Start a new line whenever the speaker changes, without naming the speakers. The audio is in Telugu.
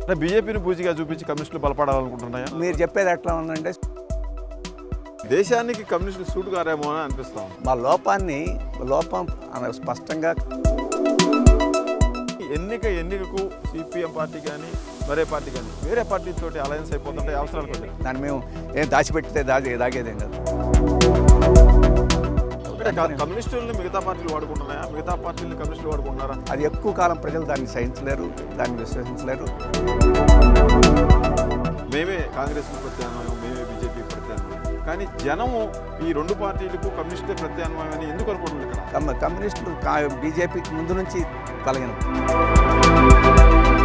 అంటే బీజేపీని పూజగా చూపించి కమ్యూనిస్టులు బలపడాలనుకుంటున్నాయా
మీరు చెప్పేది ఎట్లా ఉందంటే
దేశానికి కమ్యూనిస్టులు సూటు గారేమో అని అనిపిస్తా ఉంది
మా లోపాన్ని లోపం అన- స్పష్టంగా
ఎన్నిక ఎన్నికకు సిపిఎం పార్టీ కానీ మరే పార్టీ కానీ వేరే పార్టీతోటి అలయన్స్ అయిపోతుంటే అవసరాలు కొన్ని
దాన్ని మేము ఏం దాచిపెట్టితే దాచి దాగేదేం కదా
అంటే క- కమ్యూనిస్టుల్ని మిగతా పార్టీలు వాడుకుంటున్నాయా మిగతా పార్టీలు కమ్యూనిస్టులు వాడుకుంటున్నారా
అది ఎక్కువ కాలం ప్రజలు దాన్ని సహించలేరు దాన్ని విశ్వసించలేరు
మేమే కాంగ్రెస్ ప్రత్యామ్నాయం మేమే బీజేపీ ప్రత్యామ్నాయం కానీ జనము ఈ రెండు పార్టీలకు కమ్యూనిస్టులే ప్రత్యామ్నాయం అని ఎందుకు అనుకుంటుంది ఇక్కడ
కమ్మ కమ్యూనిస్టులు కా- బీజేపీకి ముందు నుంచి కలిగిన